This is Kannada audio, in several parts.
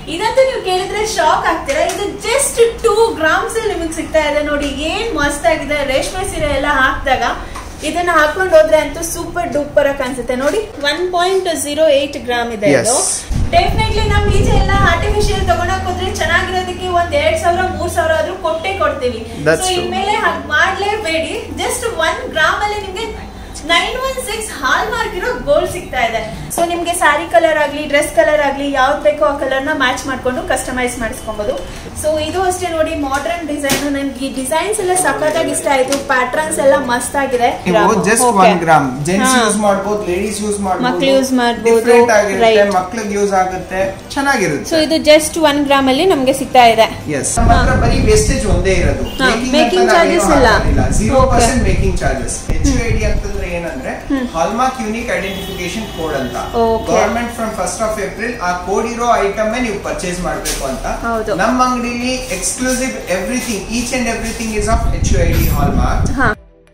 ಇದಂತೂ ನೀವು ಕೇಳಿದ್ರೆ ಶಾಕ್ ಆಗ್ತೀರಾ ಇದು ಜಸ್ಟ್ ಟೂ ಗ್ರಾಮ್ಸ್ ಅಲ್ಲಿ ನಿಮಗೆ ಸಿಗ್ತಾ ಇದೆ ನೋಡಿ ಏನ್ ಮಸ್ತ್ ಆಗಿದೆ ರೇಷ್ಮೆ ಸೀರೆ ಎಲ್ಲ ಹಾಕಿದಾಗ ಇದನ್ನ ಹಾಕೊಂಡು ಹೋದ್ರೆ ಅಂತೂ ಸೂಪರ್ ಡೂಪರ್ ಆಗಿ ಕಾಣಿಸುತ್ತೆ ನೋಡಿ one point zero eight gram ಇದೆ Yes. ಇದು ಡೆಫಿನೆಟ್ಲಿ ನಮ್ ಈಚೆ ಎಲ್ಲ ಆರ್ಟಿಫಿಷಿಯಲ್ ತಗೊಳಕ್ ಹೋದ್ರೆ ಚೆನ್ನಾಗಿರೋದಕ್ಕೆ ಒಂದ್ ಎರಡ್ ಸಾವಿರ ಮೂರ್ ಸಾವಿರ ಆದ್ರೂ ಕೊಟ್ಟೆ ಕೊಡ್ತೀವಿ That's ಸೊ true. ಇನ್ಮೇಲೆ ಹಾಗೆ ಮಾಡ್ಲೇಬೇಡಿ ಜಸ್ಟ್ ಒನ್ ಗ್ರಾಮ್ ಅಲ್ಲಿ ನಿಮ್ಗೆ nine one six hallmark ಇರೋ ಗೋಲ್ಡ್ ಸಿಗ್ತಾ ಇದೆ ಸೊ ನಿಮ್ಗೆ ಸ್ಯಾರಿ ಕಲರ್ ಆಗ್ಲಿ ಡ್ರೆಸ್ ಕಲರ್ ಆಗ್ಲಿ ಯಾವ್ದು ಬೇಕೋ ಆ ಕಲರ್ ನ ಮ್ಯಾಚ್ ಮಾಡ್ಕೊಂಡು ಕಸ್ಟಮೈಸ್ ಮಾಡಿಸ್ಕೊಬಹುದು ಸೊ ಇದು ಅಷ್ಟೇ ನೋಡಿ ಮಾಡರ್ನ್ ಡಿಸೈನ್ ನನ್ಗೆ ಈ ಡಿಸೈನ್ಸ್ ಎಲ್ಲ ಸಖತ್ತಾಗಿ ಇಷ್ಟ ಆಯ್ತು ಪ್ಯಾಟ್ರನ್ಸ್ ಎಲ್ಲ ಮಸ್ತ್ ಆಗಿದೆ ನೀವು just Okay. One gram gents ಹಾ. ಯೂಸ್ ಮಾಡ್ಬೋದು ಲೇಡೀಸ್ ಯೂಸ್ ಮಾಡ್ಬೋದು ಮಕ್ಳು use ಮಾಡ್ಬೋದು. ಡಿಫ್ರೆಂಟ್ ಆಗಿರುತ್ತೆ Right. ಮಕ್ಳಿಗೆ ಯೂಸ್ ಆಗುತ್ತೆ ಸೊ ಚೆನ್ನಾಗಿರುತ್ತೆ ಇದು ಜಸ್ಟ್ ಒನ್ ಗ್ರಾಮ್ ಅಲ್ಲಿ ನಮ್ಗೆ ಸಿಗ್ತಾ ಇದೆ ಎಸ್ ನಮ್ಮ ಹತ್ರ ಬರೀ ವೇಸ್ಟೇಜ್ ಒಂದೇ ಇರೋದು ಹಾ, making charges ಇಲ್ಲ. Zero Okay. Percent making charges H I D ಅಂತಂದ್ರೆ ಏನಂದ್ರೆ ಹಾಲ್ಮಾರ್ಕ್ ಯೂನಿಕ್ ಐಡೆಂಟಿಫಿಕೇಶನ್ ಕೋಡ್ ಅಂತ Okay. Government from first of April ಆ ಕೋಡ್ ಇರೋ ಐಟಮ್ ನೀವು ಪರ್ಚೇಸ್ ಮಾಡಬೇಕು ಅಂತ ಹೌದು. ನಮ್ಮ ಅಂಗಡಿಲಿ exclusive everything each and everything is of H I D hallmark ಹಾ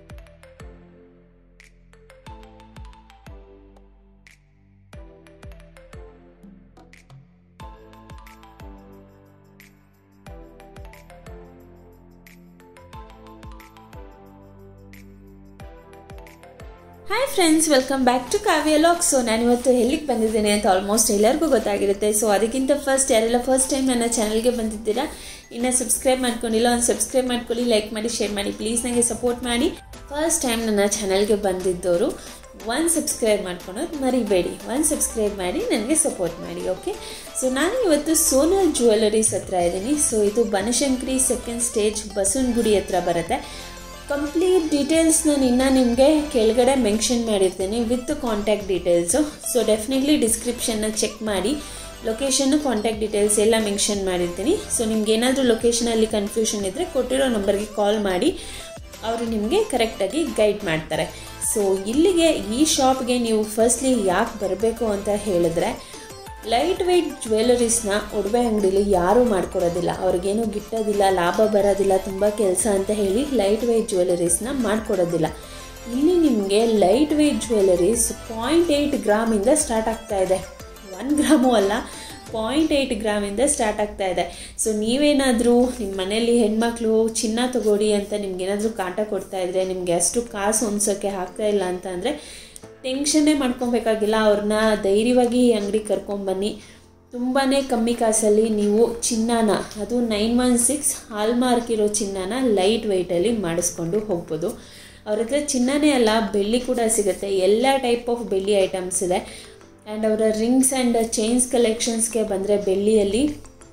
hi friends welcome back to Kavya log so ನಾನಿವತ್ತು ಎಲ್ಲಿಗೆ ಬಂದಿದ್ದೇನೆ ಅಂತ ಆಲ್ಮೋಸ್ಟ್ ಎಲ್ಲರಿಗೂ ಗೊತ್ತಾಗಿರುತ್ತೆ ಸೊ ಅದಕ್ಕಿಂತ ಫಸ್ಟ್ ಯಾರೆಲ್ಲ ಫಸ್ಟ್ ಟೈಮ್ ನನ್ನ ಚಾನಲ್ಗೆ ಬಂದಿದ್ದೀರಾ ಇನ್ನು ಸಬ್ಸ್ಕ್ರೈಬ್ ಮಾಡ್ಕೊಂಡಿಲ್ಲ ಒಂದು ಸಬ್ಸ್ಕ್ರೈಬ್ ಮಾಡ್ಕೊಳ್ಳಿ ಲೈಕ್ ಮಾಡಿ ಶೇರ್ ಮಾಡಿ ಪ್ಲೀಸ್ ನನಗೆ ಸಪೋರ್ಟ್ ಮಾಡಿ ಫಸ್ಟ್ ಟೈಮ್ ನನ್ನ ಚಾನಲ್ಗೆ ಬಂದಿದ್ದವರು ಒನ್ ಸಬ್ಸ್ಕ್ರೈಬ್ ಮಾಡ್ಕೊಳೋದು ಮರಿಬೇಡಿ ಒನ್ ಸಬ್ಸ್ಕ್ರೈಬ್ ಮಾಡಿ ನನಗೆ ಸಪೋರ್ಟ್ ಮಾಡಿ ಓಕೆ ಸೊ ನಾನು ಇವತ್ತು ಸೋನಲ್ ಜ್ಯುವೆಲರೀಸ್ ಹತ್ರ ಇದ್ದೀನಿ ಸೊ ಇದು ಬನಶಂಕರಿ ಸೆಕೆಂಡ್ ಸ್ಟೇಜ್ ಬಸವನಗುಡಿ ಹತ್ರ ಬರುತ್ತೆ ಕಂಪ್ಲೀಟ್ ಡೀಟೇಲ್ಸ್ ನಾನು ಇನ್ನೂ ನಿಮಗೆ ಕೆಳಗಡೆ ಮೆನ್ಷನ್ ಮಾಡಿರ್ತೀನಿ with contact details so definitely ಡಿಸ್ಕ್ರಿಪ್ಷನ್ನ ಚೆಕ್ ಮಾಡಿ ಲೊಕೇಶನ್ನು ಕಾಂಟ್ಯಾಕ್ಟ್ ಡೀಟೇಲ್ಸ್ ಎಲ್ಲ ಮೆನ್ಷನ್ ಮಾಡಿರ್ತೀನಿ ಸೊ ನಿಮ್ಗೆ ಏನಾದರೂ ಲೊಕೇಶನಲ್ಲಿ ಕನ್ಫ್ಯೂಷನ್ ಇದ್ದರೆ ಕೊಟ್ಟಿರೋ ನಂಬರ್ಗೆ ಕಾಲ್ ಮಾಡಿ ಅವರು ನಿಮಗೆ ಕರೆಕ್ಟಾಗಿ ಗೈಡ್ ಮಾಡ್ತಾರೆ ಸೊ ಇಲ್ಲಿಗೆ ಈ ಶಾಪ್ಗೆ ನೀವು ಫಸ್ಟ್ಲಿ ಯಾಕೆ ಬರಬೇಕು ಅಂತ ಹೇಳಿದ್ರೆ ಲೈಟ್ ವೆಯ್ಟ್ ಜ್ಯುವೆಲರೀಸ್ನ ಒಡವೆ ಅಂಗಡಿಲಿ ಯಾರೂ ಮಾಡ್ಕೊಡೋದಿಲ್ಲ ಅವ್ರಿಗೇನು ಗಿಟ್ಟೋದಿಲ್ಲ ಲಾಭ ಬರೋದಿಲ್ಲ ತುಂಬ ಕೆಲಸ ಅಂತ ಹೇಳಿ ಲೈಟ್ ವೆಯ್ಟ್ ಜ್ಯುವೆಲರೀಸ್ನ ಮಾಡ್ಕೊಡೋದಿಲ್ಲ ಇಲ್ಲಿ ನಿಮಗೆ light weight jewelleries point eight ಗ್ರಾಮಿಂದ ಸ್ಟಾರ್ಟ್ ಆಗ್ತಾ ಇದೆ ಒನ್ ಗ್ರಾಮು ಅಲ್ಲ ಪಾಯಿಂಟ್ ಏಯ್ಟ್ ಗ್ರಾಮಿಂದ ಸ್ಟಾರ್ಟ್ ಆಗ್ತಾ ಇದೆ ಸೊ ನೀವೇನಾದರೂ ನಿಮ್ಮ ಮನೇಲಿ ಹೆಣ್ಮಕ್ಳು ಚಿನ್ನ ತಗೊಡಿ ಅಂತ ನಿಮ್ಗೇನಾದರೂ ಕಾಟ ಕೊಡ್ತಾ ಇದ್ರೆ ನಿಮಗೆ ಅಷ್ಟು ಕಾಸು ಹೊಂದ್ಸೋಕ್ಕೆ ಆಗ್ತಾ ಇಲ್ಲ ಅಂತ ಅಂದರೆ ಟೆನ್ಷನ್ನೇ ಮಾಡ್ಕೊಬೇಕಾಗಿಲ್ಲ ಅವ್ರನ್ನ ಧೈರ್ಯವಾಗಿ ಈ ಅಂಗಡಿಗೆ ಕರ್ಕೊಂಬನ್ನಿ ತುಂಬಾ ಕಮ್ಮಿ ಕಾಸಲ್ಲಿ ನೀವು ಚಿನ್ನನ ಅದು ನೈನ್ ಒನ್ ಸಿಕ್ಸ್ ಹಾಲ್ಮಾರ್ಕ್ ಇರೋ ಚಿನ್ನನ ಲೈಟ್ ವೆಯ್ಟಲ್ಲಿ ಮಾಡಿಸ್ಕೊಂಡು ಹೋಗ್ಬೋದು ಅವ್ರ ಹತ್ರ ಚಿನ್ನನೇ ಅಲ್ಲ ಬೆಳ್ಳಿ ಕೂಡ ಸಿಗುತ್ತೆ ಎಲ್ಲ ಟೈಪ್ ಆಫ್ ಬೆಳ್ಳಿ ಐಟಮ್ಸ್ ಇದೆ ಆ್ಯಂಡ್ ಅವರ ರಿಂಗ್ಸ್ ಆ್ಯಂಡ್ ಚೈನ್ಸ್ ಕಲೆಕ್ಷನ್ಸ್ಗೆ ಬಂದರೆ ಬೆಳ್ಳಿಯಲ್ಲಿ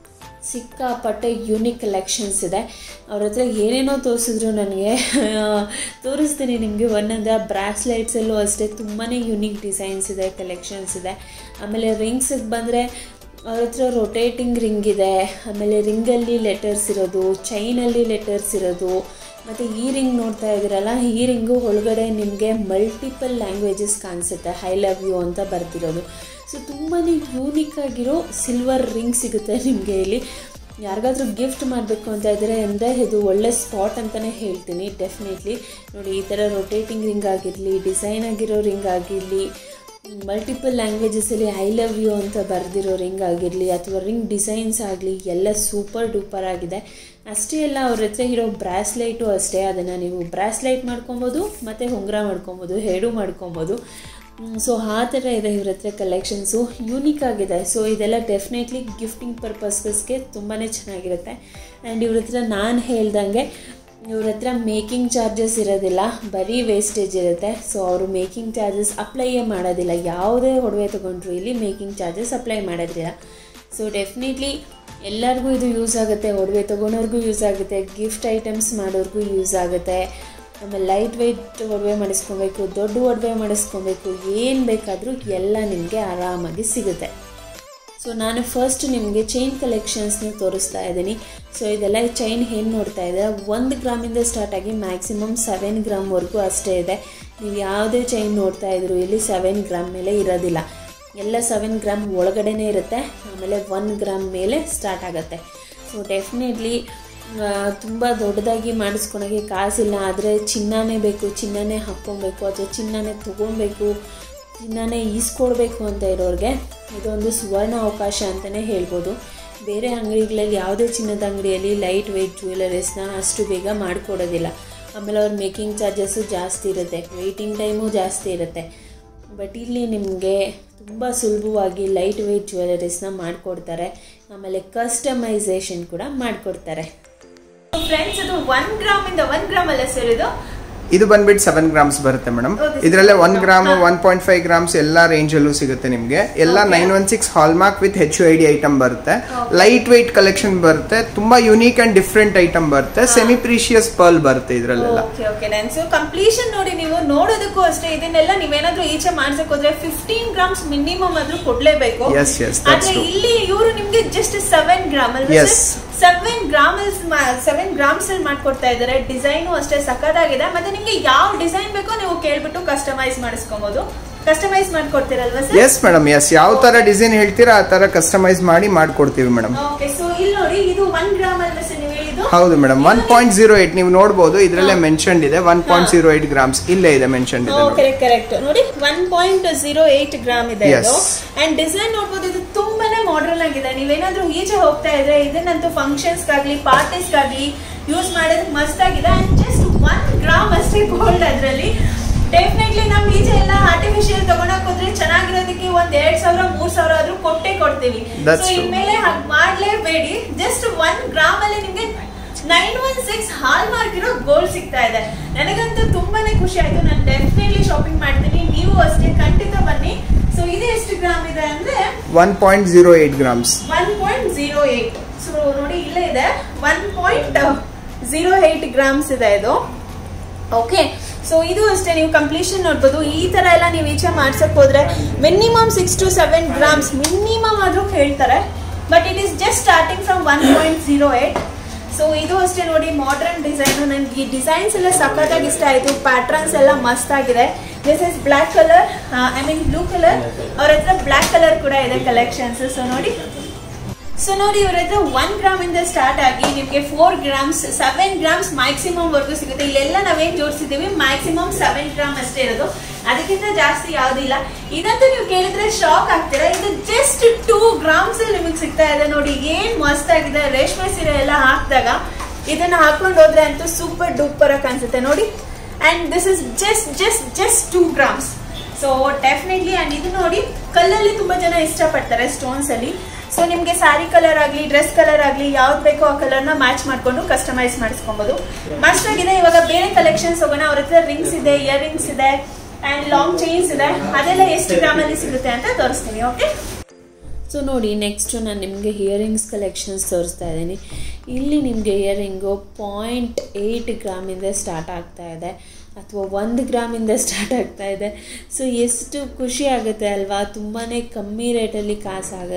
ಸಿಕ್ಕಾಪಟ್ಟೆ ಯೂನಿಕ್ ಕಲೆಕ್ಷನ್ಸ್ ಇದೆ ಅವ್ರ ಹತ್ರ ಏನೇನೋ ತೋರಿಸಿದ್ರು ನನಗೆ ತೋರಿಸ್ತೀನಿ ನಿಮಗೆ ಒಂದೊಂದು ಬ್ರಾಸ್ಲೈಟ್ಸಲ್ಲೂ ಅಷ್ಟೇ ತುಂಬಾ ಯೂನಿಕ್ ಡಿಸೈನ್ಸ್ ಇದೆ ಕಲೆಕ್ಷನ್ಸ್ ಇದೆ ಆಮೇಲೆ ರಿಂಗ್ಸಿಗೆ ಬಂದರೆ ಅವ್ರ ಹತ್ರ ರೊಟೇಟಿಂಗ್ ರಿಂಗ್ ಇದೆ ಆಮೇಲೆ ರಿಂಗಲ್ಲಿ ಲೆಟರ್ಸ್ ಇರೋದು ಚೈನಲ್ಲಿ ಲೆಟರ್ಸ್ ಇರೋದು ಮತ್ತು ಈ ರಿಂಗ್ ನೋಡ್ತಾ ಇದ್ದೀರಲ್ಲ ಈ ರಿಂಗು ಒಳಗಡೆ ನಿಮಗೆ ಮಲ್ಟಿಪಲ್ ಲ್ಯಾಂಗ್ವೇಜಸ್ ಕಾಣಿಸುತ್ತೆ ಐ ಲವ್ ಯು ಅಂತ ಬರ್ತಿರೋದು ಸೊ ತುಂಬಾ ಯೂನಿಕ್ ಆಗಿರೋ ಸಿಲ್ವರ್ ರಿಂಗ್ ಸಿಗುತ್ತೆ ನಿಮಗೆ ಇಲ್ಲಿ ಯಾರಿಗಾದ್ರೂ ಗಿಫ್ಟ್ ಮಾಡಬೇಕು ಅಂತ ಇದ್ದರೆ ಅಂದರೆ ಇದು ಒಳ್ಳೆ ಸ್ಪಾಟ್ ಅಂತಲೇ ಹೇಳ್ತೀನಿ ಡೆಫಿನೆಟ್ಲಿ ನೋಡಿ ಈ ಥರ ರೊಟೇಟಿಂಗ್ ರಿಂಗ್ ಆಗಿರಲಿ ಡಿಸೈನ್ ಆಗಿರೋ ರಿಂಗ್ ಆಗಿರಲಿ ಮಲ್ಟಿಪಲ್ ಲ್ಯಾಂಗ್ವೇಜಸಲ್ಲಿ ಐ ಲವ್ ಯು ಅಂತ ಬರೆದಿರೋ ರಿಂಗ್ ಆಗಿರಲಿ ಅಥವಾ ರಿಂಗ್ ಡಿಸೈನ್ಸ್ ಆಗಲಿ ಎಲ್ಲ ಸೂಪರ್ ಡೂಪರ್ ಆಗಿದೆ ಅಷ್ಟೇ ಅಲ್ಲ ಅವ್ರ ಹತ್ರ ಇರೋ ಬ್ರಾಸ್ಲೈಟು ಅಷ್ಟೇ ಅದನ್ನು ನೀವು ಬ್ರಾಸ್ಲೈಟ್ ಮಾಡ್ಕೊಬೋದು ಮತ್ತು ಉಂಗುರ ಮಾಡ್ಕೊಬೋದು ಹೆಡು ಮಾಡ್ಕೊಬೋದು ಸೊ ಆ ಥರ ಇದೆ ಇವ್ರ ಹತ್ರ ಕಲೆಕ್ಷನ್ಸು ಯೂನಿಕ್ ಆಗಿದೆ ಸೊ ಇದೆಲ್ಲ ಡೆಫಿನೆಟ್ಲಿ ಗಿಫ್ಟಿಂಗ್ ಪರ್ಪಸ್ಗೆ ತುಂಬಾ ಚೆನ್ನಾಗಿರುತ್ತೆ ಆ್ಯಂಡ್ ಇವ್ರ ಹತ್ರ ನಾನು ಹೇಳ್ದಂಗೆ ಇವ್ರ ಹತ್ರ ಮೇಕಿಂಗ್ ಚಾರ್ಜಸ್ ಇರೋದಿಲ್ಲ ಬರೀ ವೇಸ್ಟೇಜ್ ಇರುತ್ತೆ ಸೊ ಅವರು ಮೇಕಿಂಗ್ ಚಾರ್ಜಸ್ ಅಪ್ಲೈಯೇ ಮಾಡೋದಿಲ್ಲ ಯಾವುದೇ ಒಡವೆ ತೊಗೊಂಡ್ರು ಇಲ್ಲಿ ಮೇಕಿಂಗ್ ಚಾರ್ಜಸ್ ಅಪ್ಲೈ ಮಾಡೋದಿಲ್ಲ ಸೊ ಡೆಫಿನೆಟ್ಲಿ ಎಲ್ಲರಿಗೂ ಇದು ಯೂಸ್ ಆಗುತ್ತೆ ಒಡವೆ ತೊಗೊಳೋರ್ಗೂ ಯೂಸ್ ಆಗುತ್ತೆ ಗಿಫ್ಟ್ ಐಟಮ್ಸ್ ಮಾಡೋರ್ಗೂ ಯೂಸ್ ಆಗುತ್ತೆ ಆಮೇಲೆ ಲೈಟ್ ವೆಯ್ಟ್ ಒಡವೆ ಮಾಡಿಸ್ಕೊಬೇಕು ದೊಡ್ಡ ಒಡವೆ ಮಾಡಿಸ್ಕೊಬೇಕು ಏನು ಬೇಕಾದರೂ ಎಲ್ಲ ನಿಮಗೆ ಆರಾಮಾಗಿ ಸಿಗುತ್ತೆ ಸೊ ನಾನು ಫಸ್ಟ್ ನಿಮಗೆ ಚೈನ್ ಕಲೆಕ್ಷನ್ಸ್ನ ತೋರಿಸ್ತಾ ಇದ್ದೀನಿ ಸೊ ಇದೆಲ್ಲ ಚೈನ್ ಏನು ನೋಡ್ತಾ ಇದ್ದೀರಾ ಒಂದು ಗ್ರಾಮಿಂದ ಸ್ಟಾರ್ಟ್ ಆಗಿ ಮ್ಯಾಕ್ಸಿಮಮ್ ಸೆವೆನ್ ಗ್ರಾಮ್ವರೆಗೂ ಅಷ್ಟೇ ಇದೆ ನೀವು ಯಾವುದೇ ಚೈನ್ ನೋಡ್ತಾ ಇದ್ರು ಇಲ್ಲಿ ಸೆವೆನ್ ಗ್ರಾಮ್ ಮೇಲೆ ಇರೋದಿಲ್ಲ ಎಲ್ಲ ಸೆವೆನ್ ಗ್ರಾಮ್ ಒಳಗಡೆನೇ ಇರುತ್ತೆ ಆಮೇಲೆ ಒನ್ ಗ್ರಾಮ್ ಮೇಲೆ ಸ್ಟಾರ್ಟ್ ಆಗುತ್ತೆ ಸೊ ಡೆಫಿನೆಟ್ಲಿ ತುಂಬ ದೊಡ್ಡದಾಗಿ ಮಾಡಿಸ್ಕೊಳಕ್ಕೆ ಕಾಸಿಲ್ಲ ಆದರೆ ಚಿನ್ನನೇ ಬೇಕು ಚಿನ್ನನೇ ಹಾಕ್ಕೊಬೇಕು ಅಥವಾ ಚಿನ್ನನೇ ತೊಗೊಬೇಕು ಚಿನ್ನನೇ ಈಸ್ಕೊಡ್ಬೇಕು ಅಂತ ಇರೋರಿಗೆ ಇದೊಂದು ಸುವರ್ಣ ಅವಕಾಶ ಅಂತಲೇ ಹೇಳ್ಬೋದು ಬೇರೆ ಅಂಗಡಿಗಳಲ್ಲಿ ಯಾವುದೇ ಚಿನ್ನದ ಅಂಗಡಿಯಲ್ಲಿ ಲೈಟ್ ವೆಯ್ಟ್ ಜ್ಯುವೆಲರೀಸ್ನ ಅಷ್ಟು ಬೇಗ ಮಾಡಿಕೊಡೋದಿಲ್ಲ ಆಮೇಲೆ ಅವ್ರ ಮೇಕಿಂಗ್ ಚಾರ್ಜಸ್ಸು ಜಾಸ್ತಿ ಇರುತ್ತೆ ವೆಯ್ಟಿಂಗ್ ಟೈಮು ಜಾಸ್ತಿ ಇರುತ್ತೆ ಬಟ್ ಇಲ್ಲಿ ನಿಮಗೆ ತುಂಬ ಸುಲಭವಾಗಿ ಲೈಟ್ ವೆಯ್ಟ್ ಜ್ಯುವೆಲರೀಸ್ನ ಮಾಡಿಕೊಡ್ತಾರೆ ಆಮೇಲೆ ಕಸ್ಟಮೈಸೇಷನ್ ಕೂಡ ಮಾಡಿಕೊಡ್ತಾರೆ ಫ್ರೆಂಡ್ಸ್ ಅದು ಒನ್ ಗ್ರಾಮಿಂದ ಒನ್ ಗ್ರಾಮ್ ಅಲ್ಲ ಸರ್ ಇದು ಇದು ಬಂದ್ಬಿಟ್ಟು ಸೆವೆನ್ ಗ್ರಾಮ್ಸ್ ಬರುತ್ತೆ ಮೇಡಮ್ ಹೌದು, ಇದರಲ್ಲೇ ಒನ್ ಹಾ. Gram one point five grams ಎಲ್ಲ ರೇಂಜ್ ಅಲ್ಲೂ ಸಿಗುತ್ತೆ ನಿಮ್ಗೆ ಎಲ್ಲ Okay. Nine one six hallmark with H I D item ಬರುತ್ತೆ Okay. ಲೈಟ್ ವೆಯ್ಟ್ ಕಲೆಕ್ಷನ್ ಬರುತ್ತೆ ತುಂಬಾ ಯುನೀಕ್ ಅಂಡ್ ಡಿಫ್ರೆಂಟ್ ಐಟಮ್ ಬರುತ್ತೆ ಸೆಮಿ ಪ್ರೀಶಿಯಸ್ ಪರ್ಲ್ ಬರುತ್ತೆ ಇದರಲ್ಲೆಲ್ಲ ಓಕೆ ಓಕೆ ನನ್ ಸೊ ಕಂಪ್ಲೀಷನ್ ನೋಡಿ ನೀವು ನೋಡೋದಕ್ಕೂ ಅಷ್ಟೇ ಇದನ್ನೆಲ್ಲ ನೀವೇನಾದ್ರೂ ಈಚೆ ಮಾಡ್ಸಕ್ ಹೋದ್ರೆ ಫಿಫ್ಟೀನ್ ಗ್ರಾಮ್ಸ್ ಮಿನಿಮಮ್ ಆದ್ರೂ ಕೊಡ್ಲೇಬೇಕು Yes, yes, that's ಆದ್ರೆ true. ಇಲ್ಲಿ ಇವರು ನಿಮ್ಗೆ just seven gram Yes. Seven gram seven grams ಅಲ್ಲಿ ಮಾಡ್ಕೊಡ್ತಾ ಇದಾರೆ ಡಿಸೈನು ಅಷ್ಟೇ ಸಖತ್ತಾಗಿದೆ ಮತ್ತೆ ನಿಮ್ಗೆ ಯಾವ ಡಿಸೈನ್ ಬೇಕೋ ನೀವು ಕೇಳ್ಬಿಟ್ಟು ಕಸ್ಟಮೈಸ್ ಮಾಡಿಸ್ಕೊಬಹುದು ಕಸ್ಟಮೈಸ್ ಮಾಡ್ಕೊಡ್ತೀರಲ್ವಾ ಸರ್ ಎಸ್ ಮೇಡಮ್ ಎಸ್ ಯಾವ ತರ ಡಿಸೈನ್ ಹೇಳ್ತೀರಾ ಆ ತರ ಕಸ್ಟಮೈಸ್ ಮಾಡಿ ಮಾಡ್ಕೊಡ್ತೀವಿ ಮೇಡಮ್ ಓಕೆ ಸೊ ಇಲ್ಲಿ ನೋಡಿ ಇದು ಒನ್ ಗ್ರಾಮ್ ಅಲ್ವಾ ಸರ್ ನೀವು ಹೇಳಿದ್ದು ಹೌದು madam one point zero eight ನೀವು ನೋಡಬಹುದು ಇದರಲ್ಲೇ ಹಾ. ಮೆನ್ಷನ್ ಇದೆ one point zero eight grams ಇಲ್ಲೇ ಇದೆ ಮೆನ್ಷನ್ ಇದೆ ನೋಡಿ. ಕರೆಕ್ಟ್ ಕರೆಕ್ಟ್ ನೋಡಿ one point zero eight gram ಇದೆ Yes. ಇದು ಅಂಡ್ ಡಿಸೈನ್ ನೋಡ್ಬೋದು ಇದು ತುಂಬಾನೇ ಮಾಡರ್ನ್ ಆಗಿದೆ ನೀವೇನಾದ್ರೂ ಈಚೆ ಹೋಗ್ತಾ ಇದ್ರೆ ಇದನ್ನಂತೂ ಫಂಕ್ಷನ್ಸ್ ಗಾಗ್ಲಿ ಪಾರ್ಟೀಸ್ ಗಾಗ್ಲಿ ಯೂಸ್ ಮಾಡೋದಕ್ಕೆ ಮಸ್ತ್ ಆಗಿದೆ ಅಂಡ್ ಜಸ್ಟ್ ಒನ್ ಗ್ರಾಮ್ ಅಷ್ಟೇ ಗೋಲ್ಡ್ ಅದರಲ್ಲಿ ಡೆಫಿನೆಟ್ಲಿ ನಮ್ ಈಚೆ ಎಲ್ಲ ಆರ್ಟಿಫಿಷಿಯಲ್ ತಗೊಳಕ್ ಹೋದ್ರೆ ಚೆನ್ನಾಗಿರೋದಕ್ಕೆ ಒಂದ್ ಎರಡ್ ಸಾವಿರ ಮೂರ್ ಸಾವಿರ ಆದ್ರೂ ಕೊಟ್ಟೆ ಕೊಡ್ತೀವಿ That's ಸೊ true. ಇನ್ಮೇಲೆ ಹಾಗೆ ಮಾಡ್ಲೇಬೇಡಿ ಜಸ್ಟ್ ಒನ್ ಗ್ರಾಮ್ ಅಲ್ಲಿ ನಿಮ್ಗೆ nine one six hallmark ಇರೋ ಗೋಲ್ಡ್ ಸಿಗ್ತಾ ಇದೆ ನನಗಂತೂ ತುಂಬಾನೇ ಖುಷಿ ಆಯ್ತು ನಾನು ಡೆಫಿನೆಟ್ಲಿ ಶಾಪಿಂಗ್ ಮಾಡ್ತೀನಿ ನೀವು ಅಷ್ಟೇ ಖಂಡಿತ ಬನ್ನಿ ಸೊ ಇದು ಎಷ್ಟು ಗ್ರಾಮ್ ಇದೆ ಅಂದ್ರೆ one point zero eight grams one point zero eight so ನೋಡಿ ಇಲ್ಲೇ ಇದೆ one point zero eight grams ಇದೆ ಇದು ಓಕೆ ಸೊ ಇದು ಅಷ್ಟೇ ನೀವು ಕಂಪ್ಲೀಷನ್ ನೋಡ್ಬೋದು ಈ ತರ ಎಲ್ಲ ನೀವು ಈಚೆ ಮಾಡ್ಸಕ್ ಹೋದ್ರೆ minimum six to seven grams minimum ಆದ್ರೂ ಹೇಳ್ತಾರೆ but it is just starting from one point zero eight so ಇದು ಅಷ್ಟೇ ನೋಡಿ ಮಾಡರ್ನ್ ಡಿಸೈನು ನನಗೆ ಈ ಡಿಸೈನ್ಸ್ ಎಲ್ಲ ಸಖತ್ತಾಗಿ ಇಷ್ಟ ಆಯಿತು ಪ್ಯಾಟ್ರನ್ಸ್ ಎಲ್ಲ ಮಸ್ತ್ ಆಗಿದೆ this is black colour I mean blue colour ಅವ್ರ ಹತ್ರ ಬ್ಲ್ಯಾಕ್ ಕಲರ್ ಕೂಡ ಇದೆ ಕಲೆಕ್ಷನ್ಸ್ ಸೊ ನೋಡಿ ಸೊ ನೋಡಿ ಇವ್ರ ಹತ್ರ ಒನ್ ಗ್ರಾಮ್ ಇಂದ ಸ್ಟಾರ್ಟ್ ಆಗಿ ನಿಮ್ಗೆ four grams seven grams maximum ವರ್ಗು ಸಿಗುತ್ತೆ ಇಲ್ಲೆಲ್ಲ ನಾವೇನ್ ಜೋಡಿಸಿದೀವಿ ಮ್ಯಾಕ್ಸಿಮಮ್ ಸೆವೆನ್ ಗ್ರಾಮ್ ಅಷ್ಟೇ ಇರೋದು ಅದಕ್ಕಿಂತ ಜಾಸ್ತಿ ಯಾವುದಿಲ್ಲ ಇದಂತೂ ನೀವು ಕೇಳಿದ್ರೆ ಶಾಕ್ ಆಗ್ತೀರಾ ಇದು ಜಸ್ಟ್ ಟೂ ಗ್ರಾಮ್ಸ್ ಅಲ್ಲಿ ನಿಮಗೆ ಸಿಗ್ತಾ ಇದೆ ನೋಡಿ ಏನ್ ಮಸ್ತ್ ಆಗಿದೆ ರೇಷ್ಮೆ ಸೀರೆ ಎಲ್ಲ ಹಾಕಿದಾಗ ಇದನ್ನ ಹಾಕೊಂಡು ಹೋದ್ರೆ ಅಂತೂ ಸೂಪರ್ ಡೂಪರ್ ಆಗಿ ಕಾಣಿಸುತ್ತೆ ನೋಡಿ and this is just just just two grams so definitely and ಇದು ನೋಡಿ ಕಲ್ಲಲ್ಲಿ ತುಂಬಾ ಜನ ಇಷ್ಟಪಡ್ತಾರೆ ಸ್ಟೋನ್ಸ್ ಅಲ್ಲಿ ಸೊ ನಿಮ್ಗೆ ಸ್ಯಾರಿ ಕಲರ್ ಆಗಲಿ ಡ್ರೆಸ್ ಕಲರ್ ಆಗಲಿ ಯಾವ್ದು ಬೇಕೋ ಆ ಕಲರ್ನ ಮ್ಯಾಚ್ ಮಾಡ್ಕೊಂಡು ಕಸ್ಟಮೈಸ್ ಮಾಡಿಸ್ಕೊಬೋದು ಮಸ್ಟ್ ಆಗಿದೆ ಇವಾಗ ಬೇರೆ ಕಲೆಕ್ಷನ್ಸ್ ಹೋಗೋಣ ಅವ್ರ ಹತ್ರ ರಿಂಗ್ಸ್ ಇದೆ ಇಯರ್ ರಿಂಗ್ಸ್ ಇದೆ ಅಂಡ್ ಲಾಂಗ್ ಚೈನ್ಸ್ ಇದೆ ಅದೆಲ್ಲ ಎಷ್ಟು ಗ್ರಾಮಲ್ಲಿ ಸಿಗುತ್ತೆ ಅಂತ ತೋರಿಸ್ತೀನಿ ಓಕೆ ಸೊ ನೋಡಿ ನೆಕ್ಸ್ಟ್ ನಾನು ನಿಮಗೆ ಇಯರಿಂಗ್ಸ್ ಕಲೆಕ್ಷನ್ಸ್ ತೋರಿಸ್ತಾ ಇದ್ದೀನಿ ಇಲ್ಲಿ ನಿಮಗೆ ಇಯರಿಂಗು ಪಾಯಿಂಟ್ ಏಯ್ಟ್ ಗ್ರಾಮಿಂದ ಸ್ಟಾರ್ಟ್ ಆಗ್ತಾ ಇದೆ ಅಥವಾ ಒಂದು ಗ್ರಾಮಿಂದ ಸ್ಟಾರ್ಟ್ ಆಗ್ತಾ ಇದೆ ಸೊ ಎಷ್ಟು ಖುಷಿ ಆಗುತ್ತೆ ಅಲ್ವಾ ತುಂಬಾ ಕಮ್ಮಿ ರೇಟಲ್ಲಿ ಕಾಸಾಗ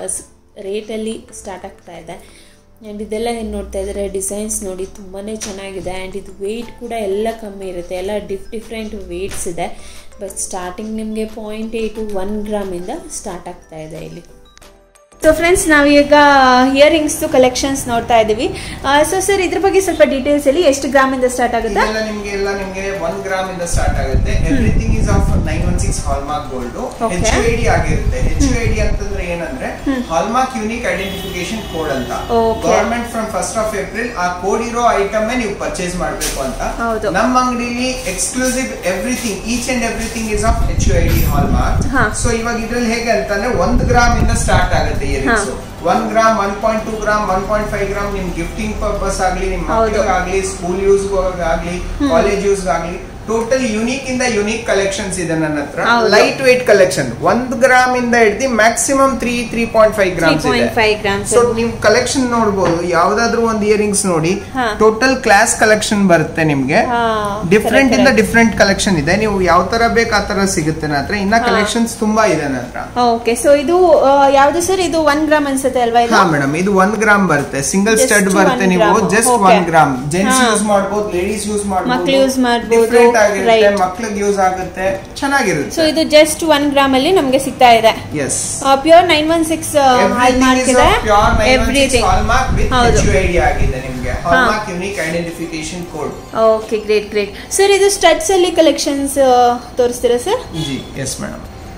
ರೇಟಲ್ಲಿ ಸ್ಟಾರ್ಟ್ ಆಗ್ತಾ ಇದೆ ಆ್ಯಂಡ್ ಇದೆಲ್ಲ ಏನು ನೋಡ್ತಾ ಇದ್ದಾರೆ ಡಿಸೈನ್ಸ್ ನೋಡಿ ತುಂಬಾ ಚೆನ್ನಾಗಿದೆ ಆ್ಯಂಡ್ ಇದು ವೆಯ್ಟ್ ಕೂಡ ಎಲ್ಲ ಕಮ್ಮಿ ಇರುತ್ತೆ ಎಲ್ಲ ಡಿಫ್ ಡಿಫ್ರೆಂಟ್ ವೆಯ್ಟ್ಸ್ ಇದೆ ಬಟ್ ಸ್ಟಾರ್ಟಿಂಗ್ ನಿಮಗೆ ಪಾಯಿಂಟ್ ಏಯ್ಟು ಒನ್ ಗ್ರಾಮಿಂದ ಸ್ಟಾರ್ಟ್ ಆಗ್ತಾ ಇದೆ ಇಲ್ಲಿ ಸೊ ಫ್ರೆಂಡ್ಸ್ ನಾವೀಗ ಇಯರಿಂಗ್ಸ್ ಕಲೆಕ್ಷನ್ಸ್ ನೋಡ್ತಾ ಇದ್ದೀವಿ ಸೊ ಸರ್ ಇದ್ರ ಬಗ್ಗೆ ಸ್ವಲ್ಪ ಡೀಟೇಲ್ಸ್ ಹೇಳಿ ಎಷ್ಟು ಗ್ರಾಮಿಂದ ಸ್ಟಾರ್ಟ್ ಆಗುತ್ತೆ ಇದೆಲ್ಲ ನಿಮ್ಗೆ ಎಲ್ಲ ನಿಮ್ಗೆ ಒನ್ ಗ್ರಾಮ್ ಇಂದ ಸ್ಟಾರ್ಟ್ ಆಗುತ್ತೆ everything is of nine one six hallmark gold Okay. H I D ಆಗಿರುತ್ತೆ ಹೆಚ್ ಐ ಡಿ ಅಂತಂದ್ರೆ ಏನಂದ್ರೆ ಹಾಲ್ಮಾರ್ಕ್ ಯೂನಿಕ್ ಐಡೆಂಟಿಫಿಕೇಶನ್ ಕೋಡ್ ಅಂತ Okay. Government from first of April ಆ ಕೋಡ್ ಇರೋ ಐಟಮ್ ನೀವು ಪರ್ಚೇಸ್ ಮಾಡಬೇಕು ಅಂತ ಹೌದು. ನಮ್ಮ ಅಂಗಡಿಲಿ exclusive everything each and everything is of H I D hallmark ಹಾ. ಸೊ ಇವಾಗ ಇದ್ರಲ್ಲಿ ಹೇಗೆ ಅಂತಂದ್ರೆ ಒಂದ್ ಗ್ರಾಮ್ ಇಂದ ಸ್ಟಾರ್ಟ್ ಆಗುತ್ತೆ ಇಯರಿಂಗ್ಸ್ ಹಾ. One gram one point two gram one point five gram ನಿಮ್ ಗಿಫ್ಟಿಂಗ್ ಪರ್ಪಸ್ ಆಗ್ಲಿ ನಿಮ್ ಹೌದು. ಮಕ್ಕಳಿಗಾಗ್ಲಿ ಸ್ಕೂಲ್ ಯೂಸ್ ಆಗ್ಲಿ ಕಾಲೇಜ್ ಯೂಸ್ ಆಗ್ಲಿ ಟೋಟಲ್ ಯುನೀಕ್ ಇಂದ ಯುನೀಕ್ ಕಲೆಕ್ಷನ್ಸ್ ಇದೆ ನನ್ನ ಹತ್ರ ಹೌದು. ಲೈಟ್ ವೇಟ್ ಕಲೆಕ್ಷನ್ ಒಂದ್ ಗ್ರಾಮ್ ಇಂದ ಹಿಡ್ದು maximum three three point five grams ಇದೆ 3.5 grams. ಸೊ ನೀವು ಕಲೆಕ್ಷನ್ ನೋಡಬಹುದು ಯಾವ್ದಾದ್ರು ಒಂದು ಇಯರಿಂಗ್ಸ್ ನೋಡಿ ಹಾ. ಟೋಟಲ್ ಕ್ಲಾಸ್ ಕಲೆಕ್ಷನ್ ಬರುತ್ತೆ ನಿಮ್ಗೆ ಹಾ, ಡಿಫ್ರೆಂಟ್ correct, ಇಂದ correct. ಡಿಫ್ರೆಂಟ್ ಕಲೆಕ್ಷನ್ ಇದೆ ನೀವು ಯಾವ ತರ ಬೇಕು ಆ ತರ ಸಿಗುತ್ತೆ ನನ್ನ ಹತ್ರ ಇನ್ನ ಹಾ. ಕಲೆಕ್ಷನ್ಸ್ ತುಂಬಾ ಇದೆ ನನ್ನ ಹತ್ರ ಓಕೆ ಸೊ ಇದು ಆ, ಯಾವ್ದು ಸರ್ ಇದು ಒನ್ ಗ್ರಾಮ್ ಅನ್ಸುತ್ತೆ ಅಲ್ವಾ ಇದು ಹಾ ಮೇಡಮ್ ಇದು ಒನ್ ಗ್ರಾಮ್ ಬರುತ್ತೆ ಸಿಂಗಲ್ Just ಸ್ಟಡ್ ಬರುತ್ತೆ one ನೀವು gram. Just Okay. One gram gents ಹಾ. ಯೂಸ್ ಮಾಡಬಹುದು ಲೇಡೀಸ್ ಯೂಸ್ ಮಾಡಬಹುದು ಮಕ್ಳು use ಮಾಡ್ಬೋದು. ಡಿಫ್ರೆಂಟ್ ಆಗಿರುತ್ತೆ Right. ಮಕ್ಳಿಗೆ ಯೂಸ್ ಆಗುತ್ತೆ ಸೊ ಚೆನ್ನಾಗಿರುತ್ತೆ ಇದು ಜಸ್ಟ್ ಒನ್ ಗ್ರಾಮ್ ಅಲ್ಲಿ ನಮ್ಗೆ ಸಿಗ್ತಾ ಇದೆ yes pure nine one six hallmark ಇದೆ ಎವ್ರಿಥಿಂಗ್ ಹೌದು. ಆಗಿದೆ ನಿಮ್ಗೆ hallmark unique identification code okay great great sir ಇದು ಸ್ಟಡ್ಸ್ ಅಲ್ಲಿ ಕಲೆಕ್ಷನ್ಸ್ ತೋರಿಸ್ತೀರಾ ಸರ್ ಜಿ ಎಸ್ ಮೇಡಮ್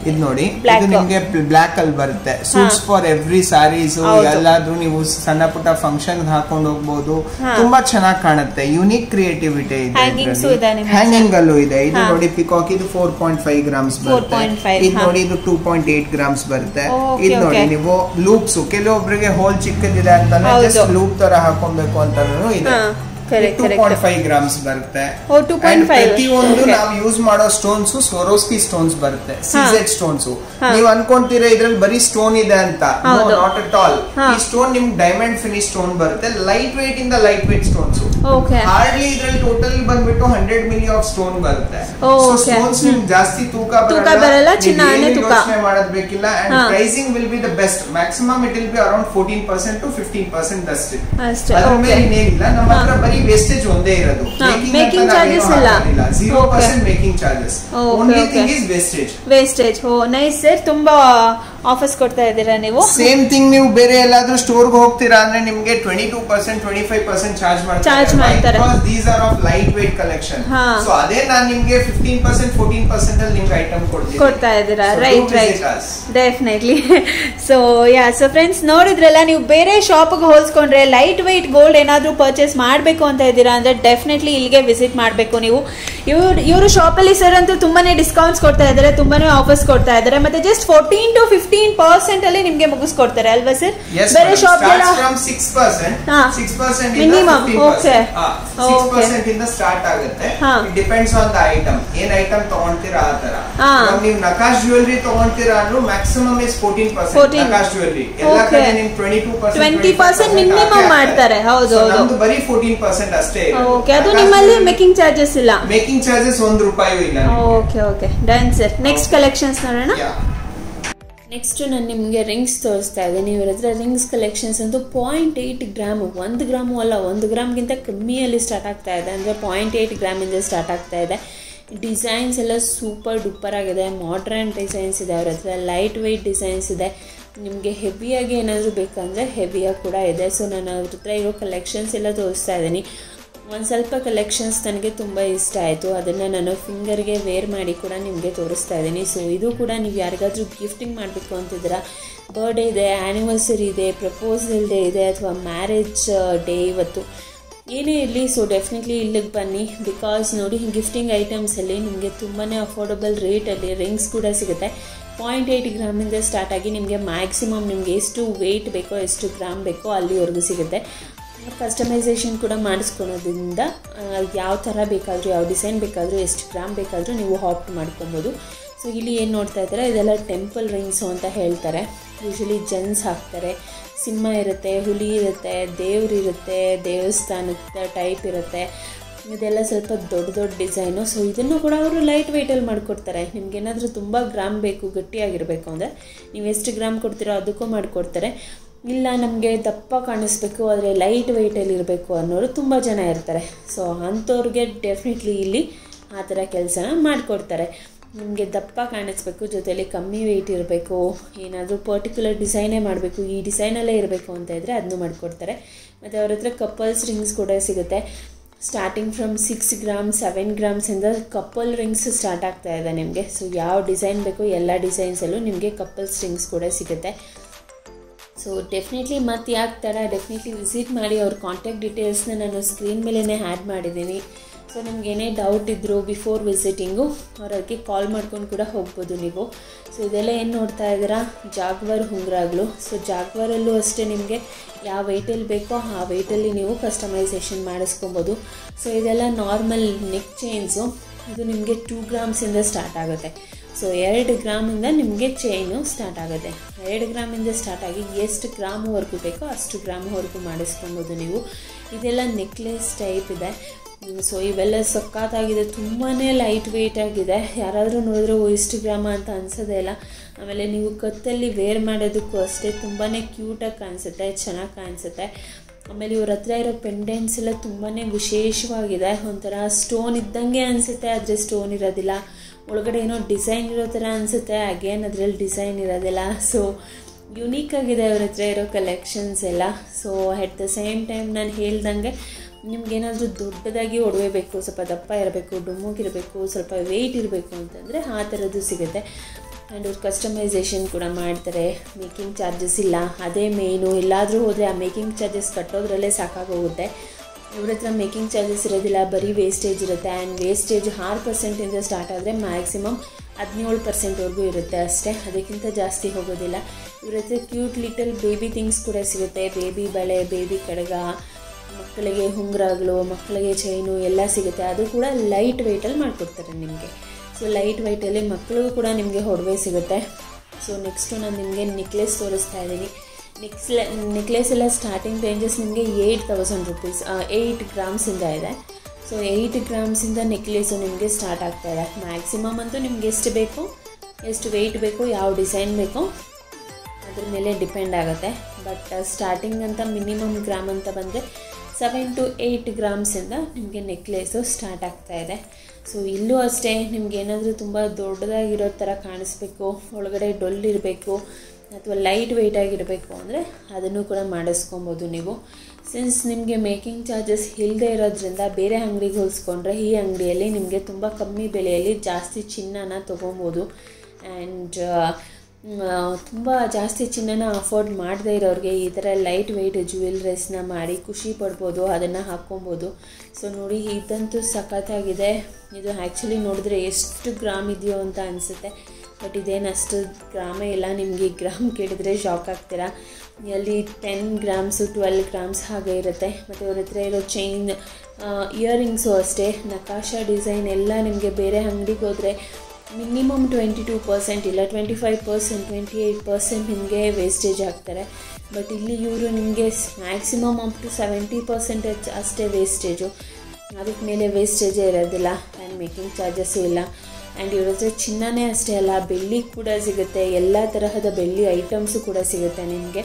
ಇದು ನೋಡಿ Black. ಇದು ನಿಮ್ಗೆ ಬ್ಲಾಕ್ ಅಲ್ಲಿ ಬರುತ್ತೆ ಸೂಟ್ಸ್ ಫಾರ್ ಎವ್ರಿ ಸ್ಯಾರೀಸ್ ಹೌದು. ಎಲ್ಲಾದ್ರೂ ನೀವು ಸಣ್ಣ ಪುಟ್ಟ ಫಂಕ್ಷನ್ ಹಾಕೊಂಡು ಹೋಗ್ಬೋದು ಹಾ. ತುಂಬಾ ಚೆನ್ನಾಗಿ ಕಾಣುತ್ತೆ ಯುನಿಕ್ ಕ್ರಿಯೇಟಿವಿಟಿ Hangings ಇದೆ ನಿಮ್ಗೆ. ಹ್ಯಾಂಗಿಂಗ್ ಅಲ್ಲೂ ಇದೆ ಇದು ಹಾ. ನೋಡಿ ಪಿಕಾಕ್ ಇದು ಫೋರ್ ಪಾಯಿಂಟ್ ಫೈವ್ ಗ್ರಾಮ್ಸ್ ಬರುತ್ತೆ 4.5, ಇದು ಹಾ. ನೋಡಿ ಇದು ಟೂ ಪಾಯಿಂಟ್ ಏಟ್ ಗ್ರಾಮ್ಸ್ ಬರುತ್ತೆ Okay, ಇದು ನೋಡಿ okay. ನೀವು ಲೂಪ್ಸ್ ಕೆಲವೊಬ್ರಿಗೆ ಹೋಲ್ ಚಿಕ್ಕದಿದೆ ಅಂತಾನೆ ಹೌದು. ಜಸ್ಟ್ ಲೂಪ್ ತರ ಹಾಕೊಬೇಕು ಅಂತಾನು ಇದೆ ಹಾ, correct, two correct. Point five grams ಬರುತ್ತೆ ಓ, 2.5, And ಪ್ರತಿಯೊಂದು okay. ನಾವು ಯೂಸ್ ಮಾಡೋ ಸ್ಟೋನ್ಸ್ ಸ್ವರೋಸ್ಕಿ ಸ್ಟೋನ್ಸ್ ಬರುತ್ತೆ ಸಿಜೆಡ್ ಸ್ಟೋನ್ಸ್ ಹಾ. ನೀವು ಅನ್ಕೊಂತೀರಾ ಇದ್ರಲ್ಲಿ ಬರೀ ಸ್ಟೋನ್ ಇದೆ ಅಂತ ಹೌದು. ನಾಟ್ ಅಟ್ ಆಲ್ ಹಾ. ಈ ಸ್ಟೋನ್ ನಿಮ್ಗೆ ಡೈಮಂಡ್ ಫಿನಿಶ್ ಸ್ಟೋನ್ ಬರುತ್ತೆ ಲೈಟ್ ವೇಟ್ ಇಂದ light weight stones okay hardly ಇದ್ರಲ್ಲಿ ಟೋಟಲ್ ಬಂದ್ಬಿಟ್ಟು ಹಂಡ್ರೆಡ್ ಮಿಲಿ ಆಫ್ ಸ್ಟೋನ್ ಬರುತ್ತೆ ಓ, ಸೊ okay. ಸ್ಟೋನ್ಸ್ ನಿಮ್ಗೆ ಜಾಸ್ತಿ ತೂಕ ತೂಕ ಬರಲ್ಲ, ಚಿನ್ನನೇ ತೂಕ. ಯೋಚನೆ ಮಾಡೋದ್ ಬೇಕಿಲ್ಲ ಅಂಡ್ ಹಾ. Pricing will be the best maximum it will be around fourteen percent to fifteen percent ಅಷ್ಟೇ ಅಷ್ಟೇ, ಅದ್ರ okay. ಮೇಲೆ ಇನ್ನೇನಿಲ್ಲ ನಮ್ಮ ಹತ್ರ ಬರೀ ವೇಸ್ಟೇಜ್ ಒಂದೇ ಇರೋದು ಹಾ, making charges ಇಲ್ಲ. Zero Okay. Percent making charges Okay, only okay. Thing is wastage wastage ಓ ನೈಸ್ ಸರ್ ತುಂಬಾ ಆಫರ್ಸ್ ಕೊಡ್ತಾ ಇದ್ದೀರಾ ನೀವು ಸೇಮ್ ಥಿಂಗ್ ನೀವು ಬೇರೆ ಎಲ್ಲಾದ್ರೂ ಸ್ಟೋರ್ಗೆ ಹೋಗ್ತೀರಾ ಅಂದ್ರೆ ನಿಮ್ಗೆ twenty two percent twenty five percent charge Charge ಮಾಡ್ತಾರೆ. These are of light weight collection ಹಾ. ಸೊ ಅದೇ ನಾನು ನಿಮ್ಗೆ ಫಿಫ್ಟೀನ್ ಪರ್ಸೆಂಟ್ ಫೋರ್ಟೀನ್ ಪರ್ಸೆಂಟ್ ಅಲ್ಲಿ ನಿಮ್ಗೆ ಐಟಮ್ ಕೊಡ್ತೀನಿ ಕೊಡ್ತಾ ಇದ್ದೀರಾ So do right visit right us. Definitely so yeah so friends ನೋಡಿದ್ರಲ್ಲ ನೀವು ಬೇರೆ ಶಾಪ್ಗೆ ಹೋಲಿಸ್ಕೊಂಡ್ರೆ ಲೈಟ್ ವೆಯ್ಟ್ ಗೋಲ್ಡ್ ಏನಾದರೂ ಪರ್ಚೇಸ್ ಮಾಡಬೇಕು ಅಂತ ಇದ್ದೀರಾ ಅಂದರೆ ಡೆಫಿನೆಟ್ಲಿ ಇಲ್ಲಿಗೆ ವಿಸಿಟ್ ಮಾಡಬೇಕು ನೀವು ಇವ್ರು ಇವರು ಶಾಪಲ್ಲಿ ಸರ್ ಅಂತೂ ತುಂಬಾ ಡಿಸ್ಕೌಂಟ್ಸ್ ಕೊಡ್ತಾ ಇದ್ದಾರೆ ತುಂಬಾ ಆಫರ್ಸ್ ಕೊಡ್ತಾ ಇದ್ದಾರೆ ಮತ್ತೆ just fourteen to fifteen percent ಅಲ್ಲಿ ನಿಮಗೆ ಮುಗಿಸ್ಕೊಡ್ತಾರೆ ಅಲ್ವಾ ಸರ್ Yes, ಬೇರೆ madam. Shop Starts from 6%. ಹಾ. 6% Minimum, ಇಂದ 15%. okay. ಹಾ, Okay. 6% ಇಂದ ಸ್ಟಾರ್ಟ್ ಆಗುತ್ತೆ ಹಾ. ಡಿಪೆಂಡ್ಸ್ ಆನ್ ದ ಐಟಮ್ ಏನ್ ಐಟಮ್ ತಗೊಂತೀರಾ ಆ ತರ ಹಾ. ಇವಾಗ ನೀವು ನಕಾಶ್ ಜ್ಯುವೆಲ್ರಿ ತಗೊಂತೀರಾ ಅಂದ್ರೂ ಮ್ಯಾಕ್ಸಿಮಮ್ ಇಸ್ ಫೋರ್ಟೀನ್ ಪರ್ಸೆಂಟ್ 14. ನಕಾಶ್ ಜ್ಯುವೆಲ್ರಿ ಎಲ್ಲ Okay. ಕಡೆ ನಿಮ್ ಟ್ವೆಂಟಿ ಟೂ 20% minimum ಮಾಡ್ತಾರೆ. ಹೌದು, ಹೌದು. ನಮ್ದು ಬರೀ ಫೋರ್ಟೀನ್ ಪರ್ಸೆಂಟ್ ಅಷ್ಟೇ ಓಕೆ ಅದು ನಿಮ್ಮಲ್ಲಿ ಮೇಕಿಂಗ್ ಚಾರ್ಜಸ್ ಇಲ್ಲ ಮೇಕಿಂಗ್ ಚಾರ್ಜಸ್ ಒಂದ್ ರೂಪಾಯಿ ಇಲ್ಲ ನಿಮ್ಗೆ. Okay okay done sir next collections ನೋಡೋಣ Yeah. ನೆಕ್ಸ್ಟ್ ನಾನು ನಿಮಗೆ ರಿಂಗ್ಸ್ ತೋರಿಸ್ತಾ ಇದ್ದೀನಿ ಇವ್ರ ಹತ್ರ ರಿಂಗ್ಸ್ ಕಲೆಕ್ಷನ್ಸ್ ಅಂತೂ ಪಾಯಿಂಟ್ ಏಯ್ಟ್ ಗ್ರಾಮ್ ಒಂದು ಗ್ರಾಮು ಅಲ್ಲ ಒಂದು ಗ್ರಾಮ್ಗಿಂತ ಕಮ್ಮಿಯಲ್ಲಿ ಸ್ಟಾರ್ಟ್ ಆಗ್ತಾ ಇದೆ ಅಂದರೆ ಪಾಯಿಂಟ್ ಏಯ್ಟ್ ಗ್ರಾಮಿಂದ ಸ್ಟಾರ್ಟ್ ಆಗ್ತಾ ಇದೆ ಡಿಸೈನ್ಸ್ ಎಲ್ಲ ಸೂಪರ್ ಡೂಪರ್ ಆಗಿದೆ ಮಾಡ್ರನ್ ಡಿಸೈನ್ಸ್ ಇದೆ ಅವ್ರ ಹತ್ರ ಲೈಟ್ ವೆಯ್ಟ್ ಡಿಸೈನ್ಸ್ ಇದೆ ನಿಮಗೆ ಹೆವಿಯಾಗಿ ಏನಾದರೂ ಬೇಕಂದರೆ ಹೆವಿಯಾಗಿ ಕೂಡ ಇದೆ ಸೊ ನಾನು ಅವ್ರ ಹತ್ರ ಇರೋ ಕಲೆಕ್ಷನ್ಸ್ ಎಲ್ಲ ತೋರಿಸ್ತಾ ಇದ್ದೀನಿ ಒಂದು ಸ್ವಲ್ಪ ಕಲೆಕ್ಷನ್ಸ್ ನನಗೆ ತುಂಬ ಇಷ್ಟ ಆಯಿತು ಅದನ್ನು ನಾನು ಫಿಂಗರ್ಗೆ ವೇರ್ ಮಾಡಿ ಕೂಡ ನಿಮಗೆ ತೋರಿಸ್ತಾ ಇದ್ದೀನಿ ಸೊ ಇದು ಕೂಡ ನೀವು ಯಾರಿಗಾದ್ರೂ ಗಿಫ್ಟಿಂಗ್ ಮಾಡಬೇಕು ಅಂತಿದ್ದೀರಾ ಬರ್ಡೇ ಇದೆ ಆ್ಯನಿವರ್ಸರಿ ಇದೆ ಪ್ರಪೋಸಲ್ ಡೇ ಇದೆ ಅಥವಾ ಮ್ಯಾರೇಜ್ ಡೇ ಇವತ್ತು ಏನೇ ಇರಲಿ ಸೊ ಡೆಫಿನೆಟ್ಲಿ ಇಲ್ಲಿಗೆ ಬನ್ನಿ ಬಿಕಾಸ್ ನೋಡಿ ಗಿಫ್ಟಿಂಗ್ ಐಟಮ್ಸಲ್ಲಿ ನಿಮಗೆ ತುಂಬಾ ಅಫೋರ್ಡಬಲ್ ರೇಟಲ್ಲಿ ರಿಂಗ್ಸ್ ಕೂಡ ಸಿಗುತ್ತೆ ಪಾಯಿಂಟ್ ಏಯ್ಟ್ ಗ್ರಾಮಿಂದ ಸ್ಟಾರ್ಟ್ ಆಗಿ ನಿಮಗೆ ಮ್ಯಾಕ್ಸಿಮಮ್ ನಿಮಗೆ ಎಷ್ಟು ವೆಯ್ಟ್ ಬೇಕೋ ಎಷ್ಟು ಗ್ರಾಮ್ ಬೇಕೋ ಅಲ್ಲಿವರೆಗೂ ಸಿಗುತ್ತೆ ಕಸ್ಟಮೈಸೇಷನ್ ಕೂಡ ಮಾಡಿಸ್ಕೊಳೋದ್ರಿಂದ ಯಾವ ಥರ ಬೇಕಾದರೂ ಯಾವ ಡಿಸೈನ್ ಬೇಕಾದರೂ ಎಷ್ಟು ಗ್ರಾಮ್ ಬೇಕಾದರೂ ನೀವು ಆಪ್ಟ್ ಮಾಡ್ಕೊಬೋದು ಸೊ ಇಲ್ಲಿ ಏನು ನೋಡ್ತಾ ಇದ್ದಾರೆ ಇದೆಲ್ಲ ಟೆಂಪಲ್ ರಿಂಗ್ಸು ಅಂತ ಹೇಳ್ತಾರೆ ಯೂಶಲಿ ಜೆಂಟ್ಸ್ ಹಾಕ್ತಾರೆ ಸಿಂಹ ಇರುತ್ತೆ ಹುಲಿ ಇರುತ್ತೆ ದೇವ್ರಿರುತ್ತೆ ದೇವಸ್ಥಾನದ ಟೈಪ್ ಇರುತ್ತೆ ಇದೆಲ್ಲ ಸ್ವಲ್ಪ ದೊಡ್ಡ ದೊಡ್ಡ ಡಿಸೈನು ಸೊ ಇದನ್ನು ಕೂಡ ಅವರು ಲೈಟ್ ವೆಯ್ಟಲ್ಲಿ ಮಾಡಿಕೊಡ್ತಾರೆ ನಿಮ್ಗೇನಾದರೂ ತುಂಬ ಗ್ರಾಮ್ ಬೇಕು ಗಟ್ಟಿಯಾಗಿರಬೇಕು ಅಂದರೆ ನೀವು ಎಷ್ಟು ಗ್ರಾಮ್ ಕೊಡ್ತೀರೋ ಅದಕ್ಕೂ ಮಾಡಿಕೊಡ್ತಾರೆ ಇಲ್ಲ ನಮಗೆ ದಪ್ಪ ಕಾಣಿಸ್ಬೇಕು ಆದರೆ ಲೈಟ್ ವೆಯ್ಟಲ್ಲಿ ಇರಬೇಕು ಅನ್ನೋರು ತುಂಬ ಜನ ಇರ್ತಾರೆ ಸೊ ಅಂಥವ್ರಿಗೆ ಡೆಫಿನೆಟ್ಲಿ ಇಲ್ಲಿ ಆ ಥರ ಕೆಲಸನ ಮಾಡಿಕೊಡ್ತಾರೆ ನಿಮಗೆ ದಪ್ಪ ಕಾಣಿಸ್ಬೇಕು ಜೊತೆಲಿ ಕಮ್ಮಿ ವೆಯ್ಟ್ ಇರಬೇಕು ಏನಾದರೂ ಪರ್ಟಿಕ್ಯುಲರ್ ಡಿಸೈನೇ ಮಾಡಬೇಕು ಈ ಡಿಸೈನಲ್ಲೇ ಇರಬೇಕು ಅಂತ ಇದ್ದರೆ ಅದನ್ನು ಮಾಡಿಕೊಡ್ತಾರೆ ಮತ್ತು ಅವ್ರ ಹತ್ರ ಕಪಲ್ಸ್ ರಿಂಗ್ಸ್ ಕೂಡ ಸಿಗುತ್ತೆ starting from six gram seven ಗ್ರಾಮ್ಸಿಂದ ಕಪಲ್ ರಿಂಗ್ಸ್ ಸ್ಟಾರ್ಟ್ ಆಗ್ತಾ ಇದೆ ನಿಮಗೆ ಸೊ ಯಾವ ಡಿಸೈನ್ ಬೇಕು ಎಲ್ಲ ಡಿಸೈನ್ಸಲ್ಲೂ ನಿಮಗೆ ಕಪಲ್ಸ್ ರಿಂಗ್ಸ್ ಕೂಡ ಸಿಗುತ್ತೆ ಸೊ ಡೆಫಿನೆಟ್ಲಿ ಮತ್ತೆ ಯಾಕೆ ತಡ ಡೆಫಿನೆಟ್ಲಿ ವಿಸಿಟ್ ಮಾಡಿ ಅವ್ರ ಕಾಂಟ್ಯಾಕ್ಟ್ ಡೀಟೇಲ್ಸ್ನ ನಾನು ಸ್ಕ್ರೀನ್ ಮೇಲೇ ಆ್ಯಡ್ ಮಾಡಿದ್ದೀನಿ ಸೊ ನಿಮ್ಗೆ ಏನೇ ಡೌಟ್ ಇದ್ದರೂ ಬಿಫೋರ್ ವಿಸಿಟಿಂಗು ಅವ್ರಿಗೆ ಕಾಲ್ ಮಾಡ್ಕೊಂಡು ಕೂಡ ಹೋಗ್ಬೋದು ನೀವು ಸೊ ಇದೆಲ್ಲ ಏನು ನೋಡ್ತಾ ಇದ್ದೀರಾ ಜಾಗ್ವಾರ್ ಹುಂಗ್ರಾಗ್ಲು ಸೊ ಜಾಗ್ವಾರಲ್ಲೂ ಅಷ್ಟೇ ನಿಮಗೆ ಯಾವ ವೆಯ್ಟಲ್ಲಿ ಬೇಕೋ ಆ ವೆಯ್ಟಲ್ಲಿ ನೀವು ಕಸ್ಟಮೈಸೇಷನ್ ಮಾಡಿಸ್ಕೊಬೋದು ಸೊ ಇದೆಲ್ಲ ನಾರ್ಮಲ್ ನೆಕ್ ಚೈನ್ಸು ಇದು ನಿಮಗೆ ಟೂ ಗ್ರಾಮ್ಸಿಂದ ಸ್ಟಾರ್ಟ್ ಆಗುತ್ತೆ ಸೊ ಎರಡು ಗ್ರಾಮಿಂದ ನಿಮಗೆ ಚೈನು ಸ್ಟಾರ್ಟ್ ಆಗುತ್ತೆ ಎರಡು ಗ್ರಾಮಿಂದ ಸ್ಟಾರ್ಟ್ ಆಗಿ ಎಷ್ಟು ಗ್ರಾಮ್ವರೆಗೂ ಬೇಕೋ ಅಷ್ಟು ಗ್ರಾಮ್ವರೆಗೂ ಮಾಡಿಸ್ಕೊಬೋದು ನೀವು ಇದೆಲ್ಲ ನೆಕ್ಲೆಸ್ ಟೈಪ್ ಇದೆ ಸೊ ಇವೆಲ್ಲ ಸಖತ್ತಾಗಿದೆ ತುಂಬಾ ಲೈಟ್ ವೆಯ್ಟ್ ಆಗಿದೆ ಯಾರಾದರೂ ನೋಡಿದ್ರೆ ಓ ಇಷ್ಟು ಗ್ರಾಮ ಅಂತ ಅನ್ಸೋದೇ ಇಲ್ಲ ಆಮೇಲೆ ನೀವು ಕತ್ತಲ್ಲಿ ವೇರ್ ಮಾಡೋದಕ್ಕೂ ಅಷ್ಟೇ ತುಂಬಾ ಕ್ಯೂಟಾಗಿ ಕಾಣಿಸುತ್ತೆ ಚೆನ್ನಾಗಿ ಕಾಣಿಸುತ್ತೆ ಆಮೇಲೆ ಇವ್ರ ಹತ್ರ ಇರೋ ಪೆಂಡೆಂಟ್ಸ್ ಎಲ್ಲ ತುಂಬಾ ವಿಶೇಷವಾಗಿದೆ ಒಂಥರ ಸ್ಟೋನ್ ಇದ್ದಂಗೆ ಅನಿಸುತ್ತೆ ಆದರೆ ಸ್ಟೋನ್ ಇರೋದಿಲ್ಲ ಒಳಗಡೆ ಏನೋ ಡಿಸೈನ್ ಇರೋ ಥರ ಅನಿಸುತ್ತೆ ಅಗೇನ್ ಅದರಲ್ಲಿ ಡಿಸೈನ್ ಇರೋದಿಲ್ಲ ಸೊ ಯುನೀಕ್ ಆಗಿದೆ ಅವ್ರ ಹತ್ರ ಇರೋ ಕಲೆಕ್ಷನ್ಸ್ ಎಲ್ಲ so at the same time ನಾನು ಹೇಳ್ದಂಗೆ ನಿಮ್ಗೇನಾದರೂ ದೊಡ್ಡದಾಗಿ ಒಡವೆ ಬೇಕು ಸ್ವಲ್ಪ ದಪ್ಪ ಇರಬೇಕು ಡುಮ್ಮಗಿರಬೇಕು ಸ್ವಲ್ಪ ವೆಯ್ಟ್ ಇರಬೇಕು ಅಂತಂದರೆ ಆ ಥರದ್ದು ಸಿಗುತ್ತೆ ಆ್ಯಂಡ್ ಅವ್ರು ಕಸ್ಟಮೈಸೇಷನ್ ಕೂಡ ಮಾಡ್ತಾರೆ ಮೇಕಿಂಗ್ ಚಾರ್ಜಸ್ ಇಲ್ಲ ಅದೇ ಮೇಯ್ನು ಎಲ್ಲಾದರೂ ಹೋದರೆ ಆ ಮೇಕಿಂಗ್ ಚಾರ್ಜಸ್ ಕಟ್ಟೋದ್ರಲ್ಲೇ ಸಾಕಾಗೋಗುತ್ತೆ ಇವ್ರ ಹತ್ರ ಮೇಕಿಂಗ್ ಚಾರ್ಜಸ್ ಇರೋದಿಲ್ಲ ಬರೀ ವೇಸ್ಟೇಜ್ ಇರುತ್ತೆ ಆ್ಯಂಡ್ ವೇಸ್ಟೇಜ್ ಆರು ಪರ್ಸೆಂಟಿಂದ ಸ್ಟಾರ್ಟ್ ಆದರೆ ಮ್ಯಾಕ್ಸಿಮಮ್ ಹದಿನೇಳು ಪರ್ಸೆಂಟ್ವರೆಗೂ ಇರುತ್ತೆ ಅಷ್ಟೇ ಅದಕ್ಕಿಂತ ಜಾಸ್ತಿ ಹೋಗೋದಿಲ್ಲ ಇವ್ರ ಹತ್ರ ಕ್ಯೂಟ್ ಲಿಟಲ್ ಬೇಬಿ ಥಿಂಗ್ಸ್ ಕೂಡ ಸಿಗುತ್ತೆ ಬೇಬಿ ಬಳೆ ಬೇಬಿ ಕಡಗ ಮಕ್ಕಳಿಗೆ ಉಂಗುರಗಳು ಮಕ್ಕಳಿಗೆ ಚೈನು ಎಲ್ಲ ಸಿಗುತ್ತೆ ಅದು ಕೂಡ ಲೈಟ್ ವೆಯ್ಟಲ್ಲಿ ಮಾಡಿಕೊಡ್ತಾರೆ ನಿಮಗೆ ಸೊ ಲೈಟ್ ವೆಯ್ಟಲ್ಲಿ ಮಕ್ಕಳಿಗೂ ಕೂಡ ನಿಮಗೆ ಒಡವೆ ಸಿಗುತ್ತೆ ಸೊ ನೆಕ್ಸ್ಟು ನಾನು ನಿಮಗೆ ನೆಕ್ಲೆಸ್ ತೋರಿಸ್ತಾ ಇದ್ದೀನಿ ನೆಕ್ಸ್ಲೆ ನೆಕ್ಲೆಸ್ ಎಲ್ಲ ಸ್ಟಾರ್ಟಿಂಗ್ ರೇಂಜಸ್ ನಿಮಗೆ ಏಯ್ಟ್ ತೌಸಂಡ್ ರುಪೀಸ್ ಏಯ್ಟ್ ಗ್ರಾಮ್ಸಿಂದ ಇದೆ ಸೊ ಏಯ್ಟ್ ಗ್ರಾಮ್ಸಿಂದ ನೆಕ್ಲೆಸು ನಿಮಗೆ ಸ್ಟಾರ್ಟ್ ಆಗ್ತಾ ಇದೆ ಮ್ಯಾಕ್ಸಿಮಮ್ ಅಂತೂ ನಿಮ್ಗೆ ಎಷ್ಟು ಬೇಕು ಎಷ್ಟು ವೆಯ್ಟ್ ಬೇಕು ಯಾವ ಡಿಸೈನ್ ಬೇಕೋ ಅದ್ರ ಮೇಲೆ ಡಿಪೆಂಡ್ ಆಗುತ್ತೆ ಬಟ್ ಸ್ಟಾರ್ಟಿಂಗ್ ಅಂತ ಮಿನಿಮಮ್ ಗ್ರಾಮ್ ಅಂತ ಬಂದರೆ ಸೆವೆನ್ ಟು ಏಯ್ಟ್ ಗ್ರಾಮ್ಸಿಂದ ನಿಮಗೆ ನೆಕ್ಲೆಸು ಸ್ಟಾರ್ಟ್ ಆಗ್ತಾ ಇದೆ ಸೊ ಇಲ್ಲೂ ಅಷ್ಟೇ ನಿಮ್ಗೆ ಏನಾದರೂ ತುಂಬ ದೊಡ್ಡದಾಗಿರೋ ಥರ ಕಾಣಿಸ್ಬೇಕು ಒಳಗಡೆ ಡೊಲ್ ಇರಬೇಕು ಅಥವಾ ಲೈಟ್ ವೆಯ್ಟ್ ಆಗಿರಬೇಕು ಅಂದರೆ ಅದನ್ನು ಕೂಡ ಮಾಡಿಸ್ಕೊಬೋದು ನೀವು ಸಿನ್ಸ್ ನಿಮಗೆ ಮೇಕಿಂಗ್ ಚಾರ್ಜಸ್ ಇಲ್ಲದೆ ಇರೋದ್ರಿಂದ ಬೇರೆ ಅಂಗಡಿಗೆ ಹೋಲಿಸ್ಕೊಂಡ್ರೆ ಈ ಅಂಗಡಿಯಲ್ಲಿ ನಿಮಗೆ ತುಂಬ ಕಮ್ಮಿ ಬೆಲೆಯಲ್ಲಿ ಜಾಸ್ತಿ ಚಿನ್ನನ ತೊಗೊಬೋದು ಆ್ಯಂಡ್ ತುಂಬ ಜಾಸ್ತಿ ಚಿನ್ನನ ಅಫೋರ್ಡ್ ಮಾಡದೇ ಇರೋರಿಗೆ ಈ ಥರ ಲೈಟ್ ವೆಯ್ಟ್ ಜ್ಯುವೆಲ್ರೀಸ್ನ ಮಾಡಿ ಖುಷಿ ಪಡ್ಬೋದು ಅದನ್ನು ಹಾಕ್ಕೊಬೋದು ಸೊ ನೋಡಿ ಇದಂತೂ ಸಖತ್ತಾಗಿದೆ ಇದು ಆ್ಯಕ್ಚುಲಿ ನೋಡಿದ್ರೆ ಎಷ್ಟು ಗ್ರಾಮ್ ಇದೆಯೋ ಅಂತ ಅನಿಸುತ್ತೆ ಬಟ್ ಇದೇನು ಅಷ್ಟು ಗ್ರಾಮೇ ಇಲ್ಲ ನಿಮಗೆ ಗ್ರಾಮ್ ಕೇಳಿದ್ರೆ ಶಾಕ್ ಆಗ್ತೀರಾ ಅಲ್ಲಿ ಟೆನ್ ಗ್ರಾಮ್ಸು ಟ್ವೆಲ್ ಗ್ರಾಮ್ಸ್ ಹಾಗೆ ಇರುತ್ತೆ ಮತ್ತು ಅವ್ರ ಹತ್ರ ಇರೋ ಚೈನ್ ಇಯರಿಂಗ್ಸು ಅಷ್ಟೇ ನಕಾಶ ಡಿಸೈನ್ ಎಲ್ಲ ನಿಮಗೆ ಬೇರೆ ಅಂಗಡಿಗೆ ಹೋದರೆ ಮಿನಿಮಮ್ ಟ್ವೆಂಟಿ ಟೂ ಪರ್ಸೆಂಟ್ ಇಲ್ಲ twenty five percent twenty eight percent ನಿಮಗೆ ವೇಸ್ಟೇಜ್ ಆಗ್ತಾರೆ ಬಟ್ ಇಲ್ಲಿ ಇವರು ನಿಮಗೆ maximum up to seventy percentage ಅಷ್ಟೇ ವೇಸ್ಟೇಜು ಅದಕ್ಕೆ ಮೇಲೆ ವೇಸ್ಟೇಜೇ ಇರೋದಿಲ್ಲ ಆ್ಯಂಡ್ ಮೇಕಿಂಗ್ ಚಾರ್ಜಸ್ಸು ಇಲ್ಲ ಆ್ಯಂಡ್ ಇವ್ರ ಹತ್ರ ಚಿನ್ನನೇ ಅಷ್ಟೇ ಅಲ್ಲ ಬೆಳ್ಳಿ ಕೂಡ ಸಿಗುತ್ತೆ ಎಲ್ಲ ತರಹದ ಬೆಳ್ಳಿ ಐಟಮ್ಸು ಕೂಡ ಸಿಗುತ್ತೆ ನಿಮಗೆ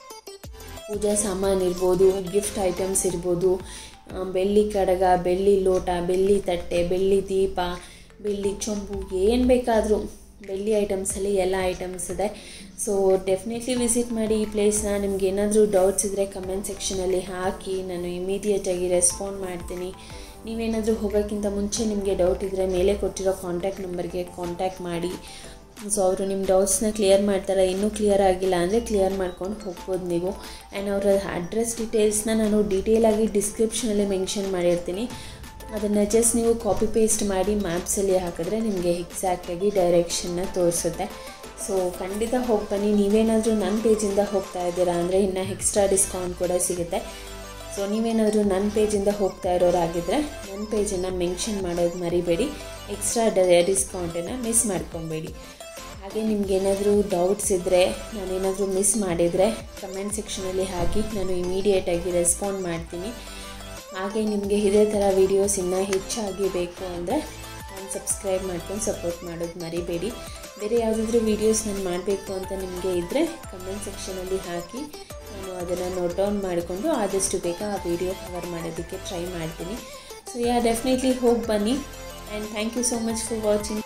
ಪೂಜಾ ಸಾಮಾನು ಇರ್ಬೋದು ಗಿಫ್ಟ್ ಐಟಮ್ಸ್ ಇರ್ಬೋದು ಬೆಳ್ಳಿ ಕಡಗ ಬೆಳ್ಳಿ ಲೋಟ ಬೆಳ್ಳಿ ತಟ್ಟೆ ಬೆಳ್ಳಿ ದೀಪ ಬೆಳ್ಳಿ ಚೊಂಬು ಏನು ಬೇಕಾದರೂ ಬೆಳ್ಳಿ ಐಟಮ್ಸಲ್ಲಿ ಎಲ್ಲ ಐಟಮ್ಸ್ ಇದೆ ಸೊ ಡೆಫಿನೆಟ್ಲಿ ವಿಸಿಟ್ ಮಾಡಿ ಈ ಪ್ಲೇಸ್ನ ನಿಮ್ಗೆ ಏನಾದರೂ ಡೌಟ್ಸ್ ಇದ್ದರೆ ಕಮೆಂಟ್ ಸೆಕ್ಷನಲ್ಲಿ ಹಾಕಿ ನಾನು ಇಮಿಡಿಯೇಟಾಗಿ ರೆಸ್ಪಾಂಡ್ ಮಾಡ್ತೀನಿ ನೀವೇನಾದರೂ ಹೋಗೋಕ್ಕಿಂತ ಮುಂಚೆ ನಿಮಗೆ ಡೌಟ್ ಇದ್ದರೆ ಮೇಲೆ ಕೊಟ್ಟಿರೋ ಕಾಂಟ್ಯಾಕ್ಟ್ ನಂಬರ್ಗೆ ಕಾಂಟ್ಯಾಕ್ಟ್ ಮಾಡಿ ಸೊ ಅವರು ನಿಮ್ಮ ಡೌಟ್ಸ್ನ ಕ್ಲಿಯರ್ ಮಾಡ್ತಾರೆ ಇನ್ನೂ ಕ್ಲಿಯರ್ ಆಗಿಲ್ಲ ಅಂದರೆ ಕ್ಲಿಯರ್ ಮಾಡ್ಕೊಂಡು ಹೋಗ್ಬೋದು ನೀವು ಆ್ಯಂಡ್ ಅವರ ಅಡ್ರೆಸ್ ಡೀಟೇಲ್ಸ್ನ ನಾನು ಡೀಟೇಲಾಗಿ ಡಿಸ್ಕ್ರಿಪ್ಷನಲ್ಲಿ ಮೆನ್ಷನ್ ಮಾಡಿರ್ತೀನಿ ಅದನ್ನು ಜಸ್ಟ್ ನೀವು ಕಾಪಿ ಪೇಸ್ಟ್ ಮಾಡಿ ಮ್ಯಾಪ್ಸಲ್ಲಿ ಹಾಕಿದ್ರೆ ನಿಮಗೆ ಎಕ್ಸಾಕ್ಟಾಗಿ ಡೈರೆಕ್ಷನ್ನ ತೋರಿಸುತ್ತೆ ಸೊ ಖಂಡಿತ ಹೋಗಿ ಬನ್ನಿ ನೀವೇನಾದರೂ ನನ್ನ ಪೇಜಿಂದ ಹೋಗ್ತಾ ಇದ್ದೀರಾ ಅಂದರೆ ಇನ್ನು ಎಕ್ಸ್ಟ್ರಾ ಡಿಸ್ಕೌಂಟ್ ಕೂಡ ಸಿಗುತ್ತೆ ಸೊ ನೀವೇನಾದರೂ ನನ್ನ ಪೇಜಿಂದ ಹೋಗ್ತಾ ಇರೋರಾಗಿದ್ದರೆ ನನ್ನ ಪೇಜನ್ನು ಮೆನ್ಷನ್ ಮಾಡೋದು ಮರಿಬೇಡಿ ಎಕ್ಸ್ಟ್ರಾ ಡಿಸ್ಕೌಂಟನ್ನು ಮಿಸ್ ಮಾಡ್ಕೊಬೇಡಿ ಹಾಗೆ ನಿಮ್ಗೇನಾದರೂ ಡೌಟ್ಸ್ ಇದ್ದರೆ ನಾನೇನಾದರೂ ಮಿಸ್ ಮಾಡಿದರೆ ಕಮೆಂಟ್ ಸೆಕ್ಷನಲ್ಲಿ ಹಾಕಿ ನಾನು ಇಮಿಡಿಯೇಟಾಗಿ ರೆಸ್ಪಾಂಡ್ ಮಾಡ್ತೀನಿ ಹಾಗೆ ನಿಮಗೆ ಇದೇ ಥರ ವೀಡಿಯೋಸ್ ಇನ್ನೂ ಹೆಚ್ಚಾಗಿ ಬೇಕು ಅಂದರೆ ನಾನು ಸಬ್ಸ್ಕ್ರೈಬ್ ಮಾಡ್ಕೊಂಡು ಸಪೋರ್ಟ್ ಮಾಡೋದು ಮರಿಬೇಡಿ ಬೇರೆ ಯಾವುದಾದ್ರೂ ವೀಡಿಯೋಸ್ ನಾನು ಮಾಡಬೇಕು ಅಂತ ನಿಮಗೆ ಇದ್ದರೆ ಕಮೆಂಟ್ ಸೆಕ್ಷನಲ್ಲಿ ಹಾಕಿ ನಾನು ಅದನ್ನು ನೋಟ್ ಡೌನ್ ಮಾಡಿಕೊಂಡು ಆದಷ್ಟು ಬೇಗ ಆ ವಿಡಿಯೋ ಕವರ್ ಮಾಡೋದಕ್ಕೆ ಟ್ರೈ ಮಾಡ್ತೀನಿ ಸೊ ಯಾ ಡೆಫಿನೆಟ್ಲಿ ಹೋಗಿ ಬನ್ನಿ and thank you so much for watching